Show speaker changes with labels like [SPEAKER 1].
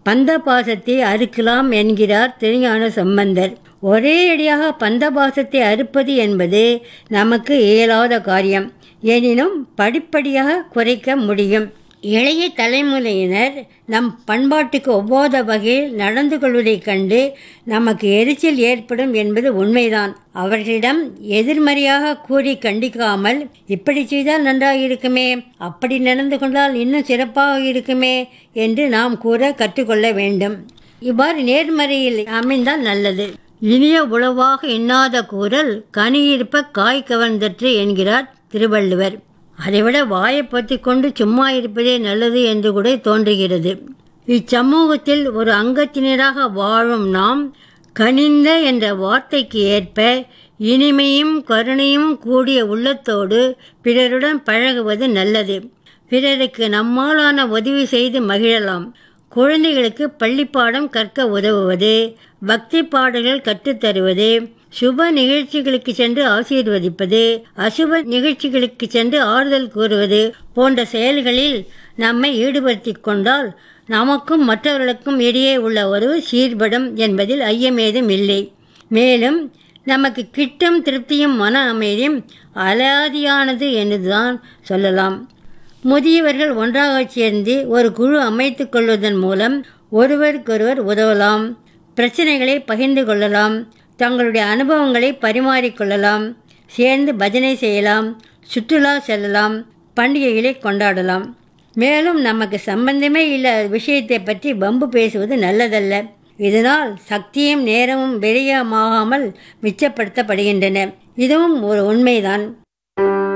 [SPEAKER 1] பந்த பாசத்தை அறுக்கலாம் என்கிறார் திருஞான சம்பந்தர் ஒரே அடியாக பந்த பாசத்தை அறுப்பது என்பது நமக்கு இயலாத காரியம் எனினும் படிப்படியாக குறைக்க முடியும் இளைய தலைமுறையினர் நம் பண்பாட்டுக்கு ஒவ்வாத வகையில் நடந்து கொள்வதைக் கண்டு நமக்கு எரிச்சல் ஏற்படும் என்பது உண்மைதான் அவர்களிடம் எதிர்மறையாக கூறி கண்டிக்காமல் இப்படி செய்தால் நன்றாக இருக்குமே அப்படி நடந்து கொண்டால் இன்னும் சிறப்பாக இருக்குமே என்று நாம் கூற கற்றுக்கொள்ள வேண்டும் இவ்வாறு நேர்மறையில் அமைந்தால் நல்லது இனிய உளவாக எண்ணாத கூறல் கனியிருப்ப காய் கவர்ந்தற்று என்கிறார் திருவள்ளுவர் அதைவிட வாயை பொத்தி கொண்டு சும்மா இருப்பதே நல்லது என்று கூட தோன்றுகிறது இச்சமூகத்தில் ஒரு அங்கத்தினராக வாழும் நாம் கனிந்த என்ற வார்த்தைக்கு ஏற்ப இனிமையும் கருணையும் கூடிய உள்ளத்தோடு பிறருடன் பழகுவது நல்லது பிறருக்கு நம்மாலான உதவி செய்து மகிழலாம் குழந்தைகளுக்கு பள்ளிப்பாடம் கற்க உதவுவது பக்தி பாடல்கள் கற்றுத்தருவது சுப நிகழ்ச்சிகளுக்கு சென்று ஆசீர்வதிப்பது அசுப நிகழ்ச்சிகளுக்கு சென்று ஆறுதல் கூறுவது போன்ற செயல்களில் நம்மை ஈடுபடுத்தி கொண்டால் நமக்கும் மற்றவர்களுக்கும் இடையே உள்ள உறவு சீர்படும் என்பதில் ஐயமேதும் இல்லை மேலும் நமக்கு கிட்டும் திருப்தியும் மன அமைதியும் அலாதியானது என்றுதான் சொல்லலாம் முதியவர்கள் ஒன்றாகச் சேர்ந்து ஒரு குழு அமைத்துக் கொள்வதன் மூலம் ஒருவருக்கொருவர் உதவலாம் பிரச்சனைகளை பகிர்ந்து கொள்ளலாம் தங்களுடைய அனுபவங்களை பரிமாறிக்கொள்ளலாம் சேர்ந்து பஜனை செய்யலாம் சுற்றுலா செல்லலாம் பண்டிகைகளை கொண்டாடலாம் மேலும் நமக்கு சம்பந்தமே இல்லாத விஷயத்தை பற்றி வம்பு பேசுவது நல்லதல்ல இதனால் சக்தியும் நேரமும் விரயமாகாமல் மிச்சப்படுத்தப்படுகின்றன இதுவும் ஒரு உண்மைதான்